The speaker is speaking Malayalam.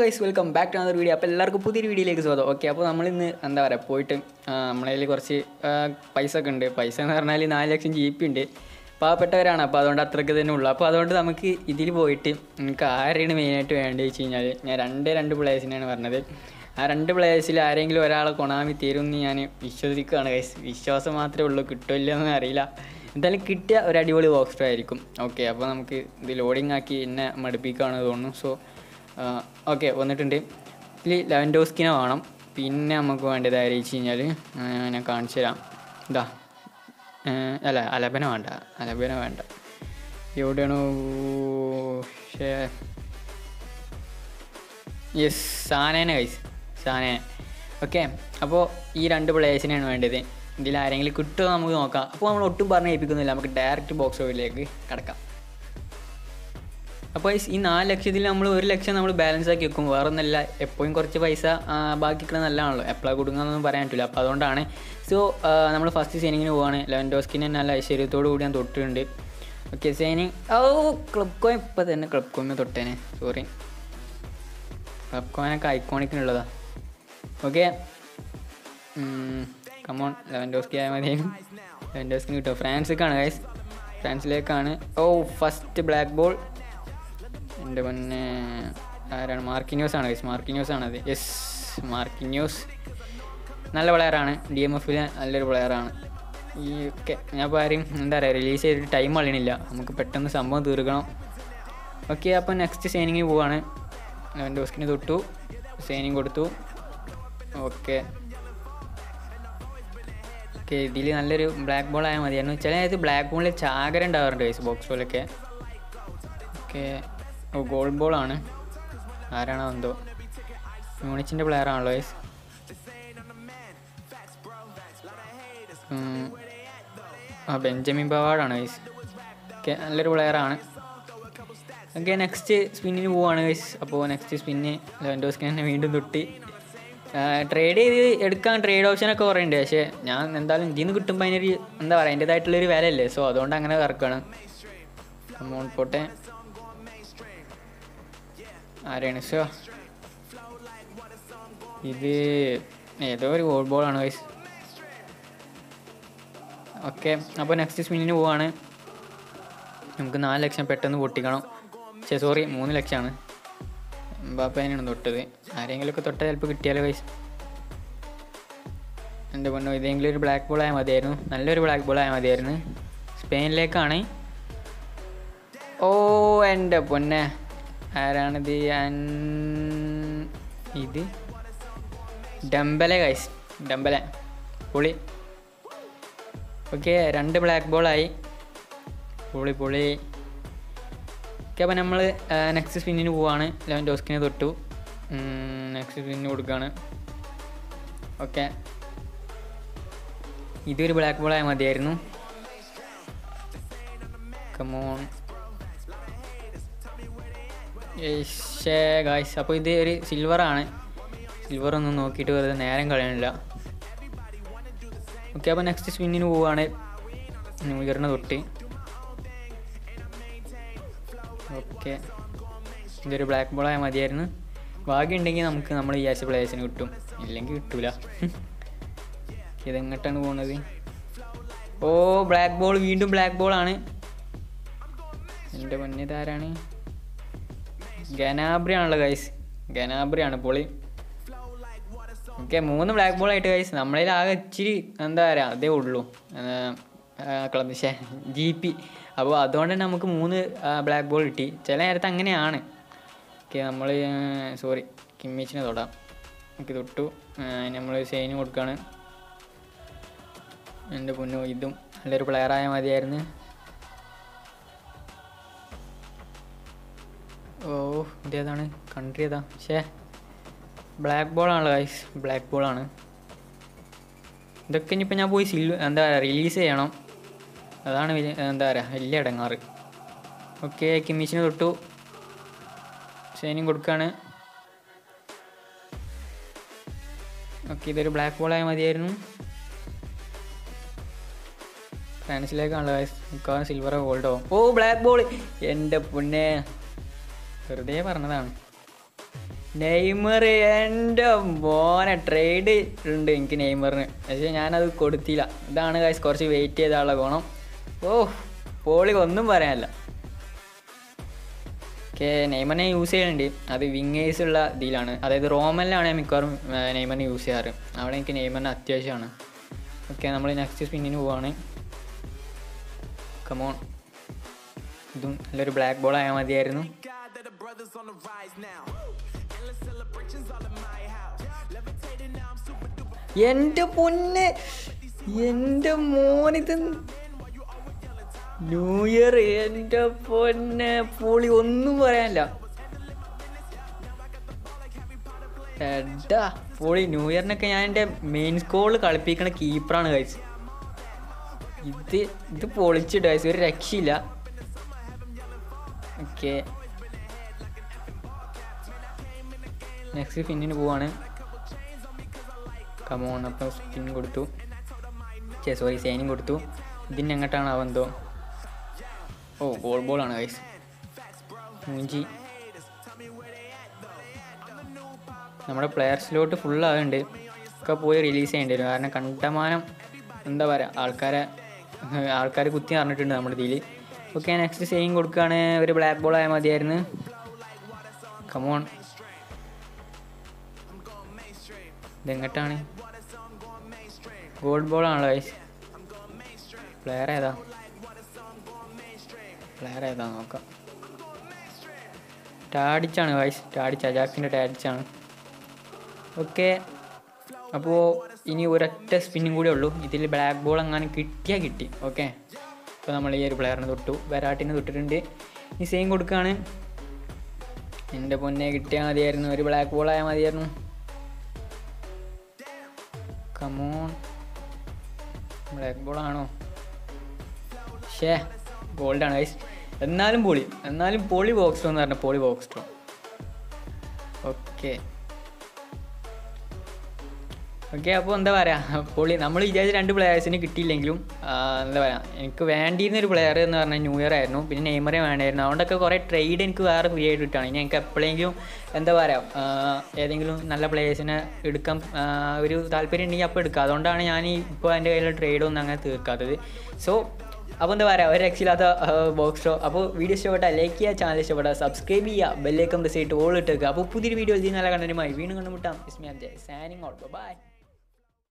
Guys welcome back to another video അപ്പോൾ എല്ലാവർക്കും പുതിയൊരു വീഡിയോയിലേക്ക് സ്വാഗതം ഓക്കെ അപ്പോൾ നമ്മളിന്ന് എന്താ പറയുക പോയിട്ട് ആ, നമ്മളെ കയ്യിൽ കുറച്ച് ആ, പൈസ ഒക്കെ ഉണ്ട് പൈസ എന്ന് പറഞ്ഞാൽ നാല് ലക്ഷം ജി പി ഉണ്ട് പാവപ്പെട്ടവരാണ് അപ്പോൾ അതുകൊണ്ട് അത്രയ്ക്ക് തന്നെ ഉള്ളൂ അപ്പോൾ അതുകൊണ്ട് നമുക്ക് ഇതിൽ പോയിട്ട് നിങ്ങൾക്ക് ആരെയാണ് മെയിനായിട്ട് വേണ്ടത് വെച്ച് കഴിഞ്ഞാൽ ഞാൻ രണ്ട് രണ്ട് പ്ലേയേഴ്സിനാണ് പറഞ്ഞത് ആ രണ്ട് പ്ലേയേഴ്സിൽ ആരെങ്കിലും ഒരാളെ കൊണാമി തരുമെന്ന് ഞാൻ വിശ്വസിക്കുകയാണ് ഗൈസ് വിശ്വാസം മാത്രമേ ഉള്ളൂ കിട്ടില്ല എന്ന് അറിയില്ല എന്തായാലും കിട്ടിയ ഒരു അടിപൊളി ബോക്സ് ആയിരിക്കും ഓക്കെ അപ്പോൾ നമുക്ക് ഇത് ലോഡിങ് ആക്കി എന്നെ മടുപ്പിക്കുകയാണ് തോന്നുന്നു സോ ഓക്കെ വന്നിട്ടുണ്ട് ഇതിൽ ലെവൻ ഡോസ്കിനെ വേണം പിന്നെ നമുക്ക് വേണ്ടത് ആരെച്ച് കഴിഞ്ഞാൽ ഞാൻ കാണിച്ചു തരാം ഇതാ ആ, അല്ല അലബന വേണ്ട അലബന വേണ്ട എവിടെയാണോ ഷേ യെസ് സാനേനെ കൈസ് സാനേനെ ഓക്കെ അപ്പോൾ ഈ രണ്ട് പ്ലേയേഴ്സിനാണ് വേണ്ടത് ഇതിൽ ആരെങ്കിലും കിട്ടുമോ നമുക്ക് നോക്കാം അപ്പോൾ നമ്മൾ ഒട്ടും പറഞ്ഞ് ഏൽപ്പിക്കുന്നില്ല നമുക്ക് ഡയറക്റ്റ് ബോക്സ് ഓഫിലേക്ക് കിടക്കാം അപ്പോൾ ഈ നാല് ലക്ഷത്തിൽ നമ്മൾ ഒരു ലക്ഷം നമ്മൾ ബാലൻസ് ആക്കി വെക്കും വേറെ ഒന്നല്ല എപ്പോഴും കുറച്ച് പൈസ ആ, ബാക്കി കിട്ടുന്നത് നല്ലതാണല്ലോ എപ്പോഴാണ് കൊടുക്കുന്നതെന്നൊന്നും പറയാൻ പറ്റില്ല അപ്പോൾ അതുകൊണ്ടാണ് സോ നമ്മൾ ഫസ്റ്റ് സൈനിങ്ങിന് പോവാണ് ലെവൻ ഡോസ്കിന് നല്ല ഐശ്വര്യത്തോടു കൂടി ഞാൻ തൊട്ടിട്ടുണ്ട് ഓക്കെ സൈനിങ് ഓ ക്ലബ് കോയിൻ ഇപ്പോൾ തന്നെ ക്ലബ് കോയിൻ തൊട്ടേനെ സോറി ക്ലബ് കോയിനൊക്കെ ഐക്കോണിക്കിനുള്ളതാ ഓക്കെ കമോൺ ലെവൻ ഡോസ്കി ആയാൽ മതി ലെവൻ ഡോസ്കിന് കിട്ടും ഫ്രാൻസിലേക്കാണ് ഗൈസ് ഫ്രാൻസിലേക്കാണ് ഓ ഫസ്റ്റ് ബ്ലാക്ക് ബോൾ എൻ്റെ മുന്നേ ആരാണ് മാർക്കിന്യൂസ് ആണ് ഗൈസ് മാർക്കിന്യൂസ് ആണ് അത് യെസ് മാർക്കിന്യൂസ് നല്ല പ്ലെയറാണ് ഡി എം എഫിലെ നല്ലൊരു പ്ലെയറാണ് ഈ ഒക്കെ ഞാൻ ഇപ്പോൾ ആരെയും എന്താ പറയുക റിലീസ് ചെയ്തിട്ട് ടൈം കളയണില്ല നമുക്ക് പെട്ടെന്ന് സംഭവം തീർക്കണം ഓക്കെ അപ്പോൾ നെക്സ്റ്റ് സൈനിങ് പോവാണ് ലെവൻ ഡോസ്കിന് തൊട്ടു സൈനിങ് കൊടുത്തു ഓക്കെ ഓക്കെ ഇതിൽ നല്ലൊരു ബ്ലാക്ക് ബോൾ ആയാൽ മതിയായിരുന്നു ചില നേരത്ത് ബ്ലാക്ക് ബോളിൽ ചാകര ഉണ്ടാവാറുണ്ട് ഗൈസ് ബോക്സ് ബോളൊക്കെ ഓക്കെ ഓ ഗോൾ ബോളാണ് ആരാണോ എന്തോ യൂണിച്ചിൻ്റെ പ്ലെയർ ആണല്ലോ ഗൈസ് ആ ബെഞ്ചമിൻ പവാഡാണ് ഗൈസ് ഓക്കെ നല്ലൊരു പ്ലെയറാണ് ഓക്കെ നെക്സ്റ്റ് സ്പിന്നിന് പോവാണ് ഗൈസ് അപ്പോൾ നെക്സ്റ്റ് സ്പിന്ന് ലെവൻഡോസ്കിന് തന്നെ വീണ്ടും തൊട്ടി ട്രേഡ് ചെയ്ത് എടുക്കാൻ ട്രേഡ് ഓപ്ഷനൊക്കെ കുറേ ഉണ്ട് പക്ഷേ ഞാൻ എന്തായാലും ഇതിൽ നിന്ന് കിട്ടുമ്പോൾ അതിനൊരു എന്താ പറയുക അതിൻ്റെതായിട്ടുള്ളൊരു വിലയല്ലേ സോ അതുകൊണ്ട് അങ്ങനെ ഇറക്കുകയാണ് അമൗണ്ട് പോട്ടെ ആരാണ് ഷോ ഇത് ഏതോ ഒരു ഗോൾ ബോളാണ് ഗൈസ് ഓക്കെ അപ്പോൾ നെക്സ്റ്റ് സ്പിന്നിന് പോവാണ് നമുക്ക് നാല് ലക്ഷം പെട്ടെന്ന് പൊട്ടിക്കണം പക്ഷേ സോറി മൂന്ന് ലക്ഷമാണ് എംബാപ്പേനാണ് തൊട്ടത് ആരെങ്കിലുമൊക്കെ തൊട്ടാൽ ചിലപ്പോൾ കിട്ടിയാലോ കൈസ് എൻ്റെ പൊന്നോ ഇതെങ്കിലും ഒരു ബ്ലാക്ക് ബോൾ ആയാൽ മതിയായിരുന്നു നല്ലൊരു ബ്ലാക്ക് ബോൾ ആയാൽ മതിയായിരുന്നു സ്പെയിനിലേക്കാണ് ഓ എൻ്റെ പൊന്നെ ആരാണിത് അൻ- ഇത് ഡംബലെ കൈസ് ഡംബലെ പൊളി ഓക്കെ രണ്ട് ബ്ലാക്ക് ബോളായി പൊളി പൊളി ഓക്കെ അപ്പോൾ നമ്മൾ നെക്സ്റ്റ് സ്പിന്നിന് പോവാണ് ലെവൻ ഡോസ്കിനെ തൊട്ടു നെക്സ്റ്റ് സ്പിന്നിന് കൊടുക്കുകയാണ് ഓക്കെ ഇതൊരു ബ്ലാക്ക് ബോൾ ആയാൽ മതിയായിരുന്നു കമോൺ ഏഷേ ഗായ്സ് അപ്പോൾ ഇത് ഒരു സിൽവറാണ് സിൽവർ ഒന്നും നോക്കിയിട്ട് വെറുതെ നേരം കളയണില്ല ഓക്കെ അപ്പോൾ നെക്സ്റ്റ് സ്പിന്നിന് പോവുകയാണ് ന്യൂ ഇയറിന് തൊട്ട് ഓക്കെ ഇതൊരു ബ്ലാക്ക് ബോൾ ആയാൽ മതിയായിരുന്നു ഭാഗ്യം ഉണ്ടെങ്കിൽ നമുക്ക് നമ്മൾ വിചാരിച്ച പ്ലേയേഴ്സിന് കിട്ടും ഇല്ലെങ്കിൽ കിട്ടൂല ഇതെങ്ങോട്ടാണ് പോകുന്നത് ഓ ബ്ലാക്ക് ബോൾ വീണ്ടും ബ്ലാക്ക് ബോൾ ആണ് എൻ്റെ മുന്നിതാരാണ് ഗനാബ്രി ആണല്ലോ ഗൈസ് ഗനാബ്രി ആണ് പൊളി ഓക്കെ മൂന്ന് ബ്ലാക്ക് ബോൾ ആയിട്ട് ഗൈസ് നമ്മളതിൽ ആകെ ഇച്ചിരി എന്താ പറയുക അതേ ഉള്ളൂ ക്ലബ് ഷേ ജി പി അപ്പോൾ അതുകൊണ്ട് തന്നെ നമുക്ക് മൂന്ന് ബ്ലാക്ക് ബോൾ കിട്ടി ചില നേരത്ത് അങ്ങനെയാണ് ഓക്കെ നമ്മൾ സോറി കിമ്മിച്ചിനെ തൊടാം ഓക്കെ തൊട്ടു നമ്മൾ സൈന് കൊടുക്കുകയാണ് എൻ്റെ പൊന്നു ഇതും നല്ലൊരു പ്ലെയർ ആയാൽ മതിയായിരുന്നു ഓ ഇതേതാണ് കൺട്രി ഏതാ ഷേ ബ്ലാക്ക് ബോളാണല്ലോ ഗൈസ് ബ്ലാക്ക് ബോളാണ് ഇതൊക്കെ ഇനിയിപ്പോൾ ഞാൻ പോയി സിൽ എന്താ പറയുക റിലീസ് ചെയ്യണം അതാണ് വലിയ എന്താ പറയുക വലിയ ഇടങ്ങാറ് ഓക്കെ കിമ്മിച്ചിന് തൊട്ടു ഷൈനിങ് കൊടുക്കുകയാണ് ഓക്കെ ഇതൊരു ബ്ലാക്ക് ബോൾ ആയാൽ മതിയായിരുന്നു ഫ്രാൻസിലേക്കാണല്ലോ ഗൈസ് മിക്കവാറും സിൽവറോ ഗോൾഡോ ഓ ബ്ലാക്ക് ബോൾ എൻ്റെ പൊന്നെ വെറുതെ പറഞ്ഞതാണ് നെയ്മർ എൻ്റെ മോനെ ട്രേഡ് ഉണ്ട് എനിക്ക് നെയ്മറിന് പക്ഷേ ഞാനത് കൊടുത്തില്ല ഇതാണ് കാശ് കുറച്ച് വെയിറ്റ് ചെയ്താലുള്ള ഗുണം ഓ പോളി ഒന്നും പറയാനില്ല ഓക്കെ നെയ്മറിനെ യൂസ് ചെയ്യുന്നുണ്ട് അത് വിങ്ങേഴ്സ് ഉള്ള ഇതിലാണ് അതായത് റോമനിലാണ് ഞാൻ മിക്കവാറും ആ, നെയ്മറിനെ യൂസ് ചെയ്യാറ് അവിടെ എനിക്ക് നെയ്മറിന് അത്യാവശ്യമാണ് ഓക്കെ നമ്മൾ നെക്സ്റ്റ് സ്പിന്നിന് പോവാണ് കമോൺ ഇതും നല്ലൊരു ബ്ലാക്ക് ബോൾ ആയാൽ മതിയായിരുന്നു God that the brothers on the rise now. Endless celebrations all in my house. Levitating now, I'm super duper. എൻ്റെ പൊന്നെ എൻ്റെ മോനിത് ന്യൂ ഇയർ എൻ്റെ പൊന്നെ പൊളി ഒന്നും പറയാനില്ല എടാ പൊളി ന്യൂ ഇയറിനൊക്കെ ഞാൻ എൻ്റെ മെയിൻ സ്കോളിൽ കളിപ്പിക്കണ കീപ്പറാണ് കഴിച്ച് ഇത് ഇത് പൊളിച്ചിട്ട് കഴിച്ച് ഒരു രക്ഷയില്ല ഓക്കെ നെക്സ്റ്റ് ഫിന്നിന് പോവാണ് കമോൺ അപ്പം സ്പിൻ കൊടുത്തു ചേ സോറി സൈനിങ് കൊടുത്തു ഇതിന് എങ്ങോട്ടാണ് അവന്തോ ഓ ഗോൾ ബോളാണ് ഗൈസ് മൂഞ്ചി നമ്മുടെ പ്ലെയേഴ്സിലോട്ട് ഫുൾ ആകുന്നുണ്ട് ഒക്കെ പോയി റിലീസ് ചെയ്യേണ്ടി വരും കാരണം കണ്ടമാനം എന്താ പറയുക ആൾക്കാരെ ആൾക്കാർ കുത്തി അറിഞ്ഞിട്ടുണ്ട് നമ്മുടെ ഇതിൽ ഓക്കെ നെക്സ്റ്റ് സെയിം കൊടുക്കുകയാണ് ഒരു ബ്ലാക്ക് ബോൾ ആയാൽ മതിയായിരുന്നു കമോൺ ഇതെങ്ങട്ടാണ് ഗോൾഡ് ബോൾ ആണല്ലോ ഗൈസ് പ്ലെയർ ഏതാ പ്ലെയർ ഏതാ നോക്കാം ടാഡിച്ചാണ് ഗൈസ് ടാഡിച്ച് അജാക്കിൻ്റെ ടാഡിച്ചാണ് ഓക്കെ അപ്പോൾ ഇനി ഒരൊറ്റ സ്പിന്നും കൂടെ ഉള്ളൂ ഇതിൽ ബ്ലാക്ക് ബോൾ അങ്ങനെ കിട്ടിയാൽ കിട്ടി ഓക്കെ അപ്പോൾ നമ്മൾ ഈ ഒരു പ്ലെയറിനെ തൊട്ടു വരാട്ടിനെ തൊട്ടിട്ടുണ്ട് ഈ സെയിം കൊടുക്കുകയാണ് എൻ്റെ പൊന്നെ കിട്ടിയാൽ മതിയായിരുന്നു ഒരു ബ്ലാക്ക് ബോൾ ആയാൽ മതിയായിരുന്നു കമോൺ ബ്ലാക്ക് ബോൾ ആണോ ഷേ ഗോൾഡാണ് ഗൈസ് എന്നാലും പൊളി എന്നാലും പൊളി ബോക്സ് എന്ന് പറഞ്ഞ പൊളി ബോക്സ് ഓക്കെ ഓക്കെ അപ്പോൾ എന്താ പറയുക പൊളി നമ്മൾ വിചാരിച്ച രണ്ട് പ്ലെയേഴ്സിന് കിട്ടിയില്ലെങ്കിലും ആ, എന്താ പറയുക എനിക്ക് വേണ്ടിയിരുന്ന ഒരു പ്ലെയർ എന്ന് പറഞ്ഞാൽ ന്യൂ ഇയർ ആയിരുന്നു പിന്നെ നെയ്മറെ വേണ്ടായിരുന്നു അതുകൊണ്ടൊക്കെ കുറേ ട്രേഡ് എനിക്ക് വേറെ ഫ്രീ ആയിട്ട് കിട്ടുകയാണ് ഇനി എനിക്ക് എപ്പോഴെങ്കിലും എന്താ പറയുക ആ, ഏതെങ്കിലും നല്ല പ്ലേയേഴ്സിനെ എടുക്കാൻ ആ, ഒരു താല്പര്യം ഉണ്ടെങ്കിൽ അപ്പോൾ എടുക്കുക അതുകൊണ്ടാണ് ഞാൻ ഈ ഇപ്പോൾ എൻ്റെ കയ്യിലുള്ള ട്രേഡൊന്നും അങ്ങനെ തീർക്കാത്തത് സോ അപ്പോൾ എന്താ പറയുക ഒരു രക്ഷയില്ലാത്ത ബോക്സ് ഷോ അപ്പോൾ വീഡിയോ ഇഷ്ടപ്പെട്ടാൽ ലൈക്ക് ചെയ്യുക ചാനൽ ഇഷ്ടപ്പെട്ടാൽ സബ്സ്ക്രൈബ് ചെയ്യുക ബെല്ലേക്കം പ്രസ് ചെയ്തിട്ട് ഓൾ ഇട്ടേക്കുക അപ്പോൾ പുതിയൊരു വീഡിയോ ഇതിൽ നല്ല കണ്ടന്റുമായി വീണ്ടും കണ്ടുമുട്ടാം ഇസ്മി അബ്ജയ് സാനിങ് ഔട്ട് ബൈ